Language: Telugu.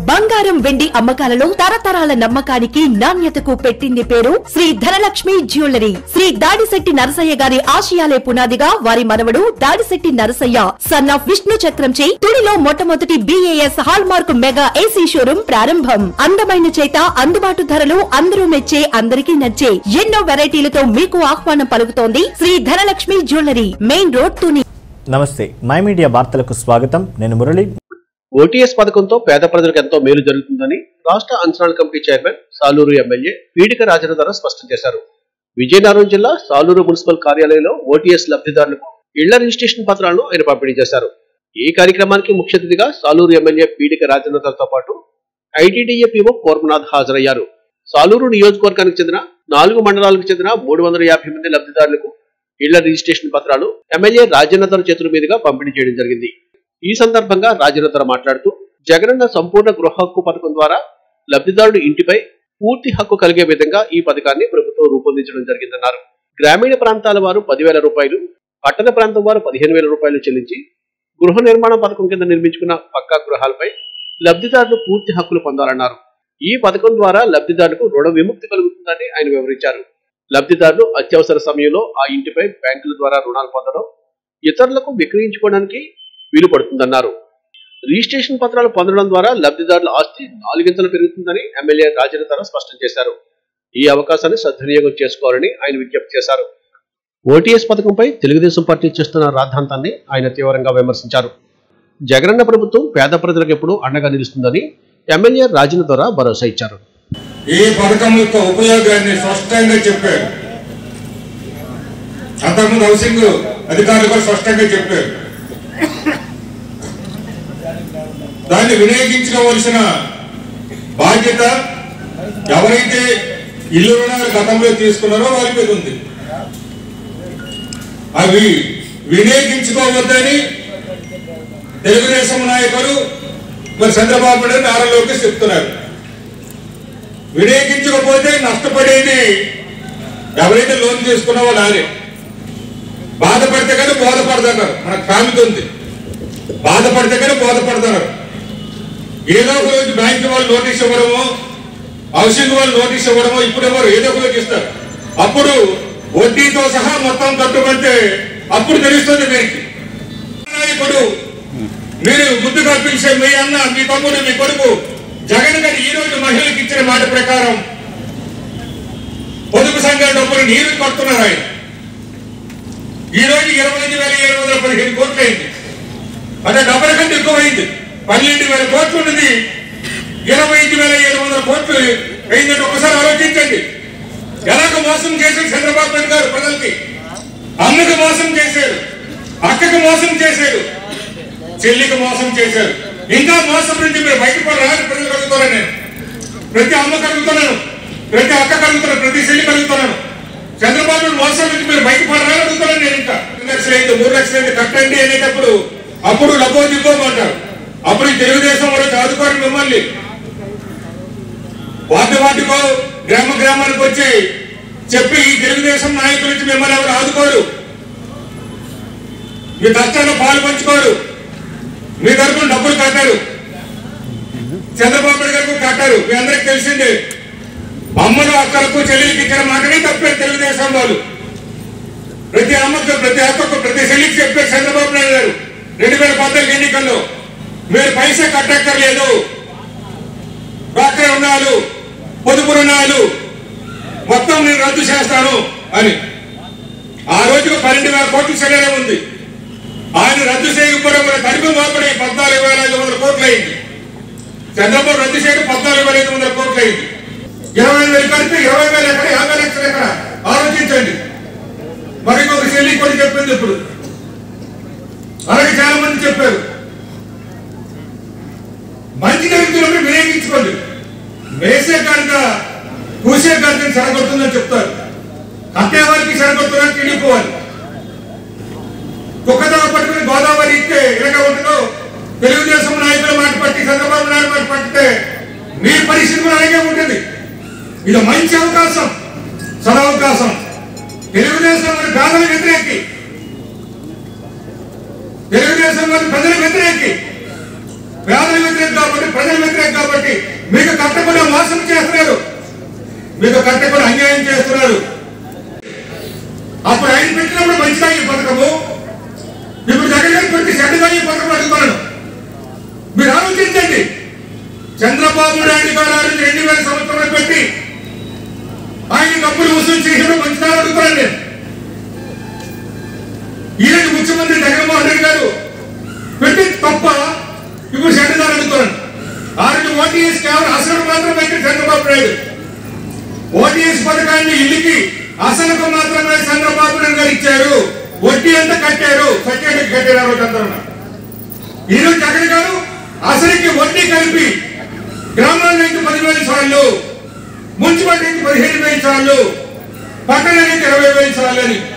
బంగారం వెండి అమ్మకాలలో తరతరాల నమ్మకానికి నాణ్యతకు పెట్టింది పేరు శ్రీ ధనలక్ష్మి జ్యువెలరీ శ్రీ దాడిశెట్టి నరసయ్య గారి ఆశయాలే పునాదిగా వారి మనవడు దాడిశెట్టి నరసయ్య సన్ ఆఫ్ విష్ణు చక్రంచే తుడిలో మొట్టమొదటి BIS hallmark mega AC showroom ప్రారంభం అందమైన చేత అందుబాటు ధరలు అందరూ మెచ్చే అందరికీ నచ్చే ఎన్నో వెరైటీలతో మీకు ఆహ్వానం పలుకుతోంది Sri Dhanalakshmi jewellery main road Tuni నమస్తే మై మీడియా వార్తలకు స్వాగతం నేను మురళి ఓటీఎస్ పథకంతో పేద ప్రజలకు ఎంతో మేలు జరుగుతుందని రాష్ట్ర అంచనాల committee chairman Saluru MLA Peedika Rajanadhara స్పష్టం చేశారు విజయనగరం జిల్లా సాలూరు మున్సిపల్ కార్యాలయంలో ఓటీఎస్ లబ్ధిదారులకు ఇళ్ల రిజిస్ట్రేషన్ పత్రాలను ఆయన పంపిణీ చేశారు ఈ కార్యక్రమానికి ముఖ్య అతిథిగా సాలూరు ఎమ్మెల్యే పీడిక రాజనధరతో పాటు ఐటీడీఏ పీఓ కోర్మనాథ్ హాజరయ్యారు సాలూరు నియోజకవర్గానికి చెందిన నాలుగు మండలాలకు చెందిన మూడు వందల యాభై మంది లబ్ధిదారులకు ఇళ్ల రిజిస్ట్రేషన్ పత్రాలు ఎమ్మెల్యే రాజేంద్ర చేతుల మీదుగా పంపిణీ చేయడం జరిగింది ఈ సందర్భంగా రాజేంద్ర మాట్లాడుతూ జగనన్న సంపూర్ణ గృహ హక్కు పథకం ద్వారా లబ్ధిదారుడి ఇంటిపై పూర్తి హక్కు కలిగే విధంగా ఈ పథకాన్ని ప్రభుత్వం రూపొందించడం జరిగిందన్నారు గ్రామీణ ప్రాంతాల వారు పదివేల రూపాయలు పట్టణ ప్రాంతం వారు పదిహేను వేల రూపాయలు చెల్లించి గృహ నిర్మాణ పథకం కింద నిర్మించుకున్న పక్కా గృహాలపై లబ్ధిదారులు పూర్తి హక్కులు పొందాలన్నారు ఈ పథకం ద్వారా లబ్ధిదారులకు రుణ విముక్తి కలుగుతుందని ఆయన వివరించారు లబ్ధిదారులు అత్యవసర సమయంలో ఆ ఇంటిపై బ్యాంకుల ద్వారా రుణాలు పొందడం ఇతరులకు విక్రయించుకోవడానికి వీలు పడుతుందన్నారు రిజిస్ట్రేషన్ పత్రాలు పొందడం ద్వారా లబ్ధిదారుల ఆస్తి నాలుగింతలు పెరుగుతుందని ఎమ్మెల్యే రాజేంద్ర స్పష్టం చేశారు ఈ అవకాశాన్ని సద్వినియోగం చేసుకోవాలని ఆయన విజ్ఞప్తి చేశారు ఓటీఎస్ పథకంపై తెలుగుదేశం పార్టీ చేస్తున్న రాద్ధాంతాన్ని ఆయన తీవ్రంగా విమర్శించారు జగనన్న ప్రభుత్వం పేద ప్రజలకు ఎప్పుడూ అండగా నిలుస్తుందని ఎమ్మెల్యే రాజేంద్ర భరోసా ఇచ్చారు ఈ పథకం యొక్క ఉపయోగాన్ని స్పష్టంగా చెప్పారు అంతకుముందు హౌసింగ్ అధికారులు కూడా స్పష్టంగా చెప్పారు దాన్ని వినియోగించుకోవలసిన బాధ్యత ఎవరైతే ఇల్లు రుణాలు గతంలో తీసుకున్నారో వారి మీద ఉంది అవి వినియోగించుకోవద్దని తెలుగుదేశం నాయకులు మరి చంద్రబాబు నాయుడు నారా లోకేష్ చెప్తున్నారు వినియోగించకపోతే నష్టపడేది ఎవరైతే లోన్ తీసుకున్నావో నారే బాధపడితే కానీ బోధపడతారు మనకు సామెత ఉంది బాధపడితే కానీ బోధపడతారు ఏదో ఒక రోజు బ్యాంక్ వాళ్ళు నోటీస్ ఇవ్వడమో హౌసింగ్ వాళ్ళు నోటీస్ ఇవ్వడమో ఇప్పుడు ఎవరు ఏదో ఒక రోజు ఇస్తారు అప్పుడు వడ్డీతో సహా మొత్తం కట్టుకుంటే అప్పుడు తెలుస్తుంది మీకు నాయకుడు మీరు ముందుగా పిలిచే మీ అన్న మీ తమ్ముడు మీ కొడుకు జగన్ గారు ఈ రోజు మహిళలకు ఇచ్చిన మాట ప్రకారం పొదుపు సంఘాల డబ్బులు నీరు కొడుతున్నారు ఆయన ఈ రోజు ఇరవై ఐదు వేల ఏడు వందల పదిహేను కోట్లు అయింది అంటే డబ్బుల కంటే ఎక్కువైంది పన్నెండు వేల కోట్లు ఉన్నది ఇరవై ఐదు వేల ఏడు వందల కోట్లు అయిందంటే ఒకసారి ఆలోచించండి ఎలాగ మోసం చేశారు చంద్రబాబు నాయుడు గారు ప్రజలకి అమ్మకి మోసం చేశారు అక్కకి మోసం చేశారు చెల్లికి మోసం చేశారు ఇంకా మోసం నుంచి మీరు బయటపడరా అని ప్రజలు కలుగుతున్నాను నేను ప్రతి అమ్మ కలుగుతున్నాను ప్రతి అక్క కలుగుతున్నాను ప్రతి చెల్లి కలుగుతున్నాను చంద్రబాబు నాయుడు మోసం నుంచి మీరు బయటపడరా అని అడుగుతున్నాను నేను ఇంకా రెండు లక్షలు అయితే మూడు లక్షలు అయితే కట్టండి అనేటప్పుడు అప్పుడు లబో దిబ్బోమంటారు అప్పుడు ఈ తెలుగుదేశం వాళ్ళు చదువుకోరు మిమ్మల్ని వార్డు వార్డుకో గ్రామ గ్రామానికి వచ్చి చెప్పి ఈ తెలుగుదేశం నాయకుల నుంచి మిమ్మల్ని ఎవరు ఆదుకోరు మీ కష్టాల్లో పాలు పంచుకోరు మీ తరపున డబ్బులు కట్టారు చంద్రబాబు నాయుడు గారికి కట్టారు మీ అందరికి తెలిసిందే అమ్మలు అక్కలకు చెల్లెలకి ఇచ్చిన మాటనే తప్పారు తెలుగుదేశం వాళ్ళు ప్రతి అమ్మకు ప్రతి అక్కకు ప్రతి చెల్లికి చెప్పారు చంద్రబాబు నాయుడు గారు రెండు వేల పద్నాలుగు ఎన్నికల్లో మీరు పైసా కట్టక్కర్లేదు డాక్టర్ రుణాలు పొదుపు రుణాలు మొత్తం నేను రద్దు చేస్తాను అని ఆ రోజుకు పన్నెండు వేల కోట్ల శరీరం ఉంది ఆయన రద్దు చేయకపోవడం వల్ల తడిపి మోపడి పద్నాలుగు వేల ఐదు వందల కోట్లు అయింది చంద్రబాబు రద్దు చేయడం పద్నాలుగు వేల ఐదు వందల కోట్లు అయింది ఇరవై వేలు కలిపి ఇరవై వేలు ఎక్కడ యాభై లక్షలు ఎక్కడ ఆలోచించండి మరి ఇంకొక చెల్లి కూడా చెప్పింది ఇప్పుడు అలాగే చాలా మంది చెప్పారు మంచి జరుగుతున్నప్పుడు వినియోగించుకోండి వేసే కనుక కూసే కనుక సరిపడుతుందని చెప్తారు కట్టే వారికి సరిపడుతుందని తెలియపోవాలి కుక్కతో పట్టుకుని గోదావరి ఇస్తే ఇలాగ ఉంటుందో తెలుగుదేశం నాయకుల మాట పట్టి చంద్రబాబు నాయుడు మాట పట్టితే మీ పరిస్థితి కూడా అలాగే ఉంటుంది ఇది మంచి అవకాశం సదవకాశం తెలుగుదేశం వారి పేదల వ్యతిరేకి తెలుగుదేశం వారి ప్రజల వ్యతిరేకి పేదల వ్యతిరేక కాబట్టి ప్రజల వ్యతిరేక కాబట్టి మీకు కట్టకుండా అన్యాయం చేస్తున్నారు అప్పుడు ఆయన పెట్టినప్పుడు మంచిదా ఈ పథకము ఇప్పుడు జగన్ గారు పెట్టి చెడ్డగా ఈ పథకం అడుగుతున్నాను మీరు ఆలోచించండి చంద్రబాబు నాయుడు గారు ఆ రోజు రెండు వేల సంవత్సరంలో పెట్టి ఆయన డబ్బులు వసూలు చేసిన మంచిదా అడుగుతున్నాను నేను ఈరోజు ముఖ్యమంత్రి జగన్మోహన్ రెడ్డి గారు పెట్టి తప్ప ఇప్పుడు చెడ్డదారు అడుగుతున్నాను ఆ రోజు ఓటీఎస్ కేవలం అసలు మాత్రం పెట్టి చంద్రబాబు నాయుడు ఓటీఎస్ పథకాన్ని ఇల్లుకి అసలుకు మాత్రమే చంద్రబాబు నాయుడు గారు ఇచ్చారు వడ్డీ ఎంత కట్టారు సెకండ్ కట్టారు ఆ రోజు అందరూ ఈ రోజు జగన్ గారు అసలుకి వడ్డీ కలిపి గ్రామాల నుంచి పదివేల సార్లు మున్సిపాలిటీ నుంచి పదిహేను వేల సార్లు పట్టణానికి ఇరవై వేల సార్లు అని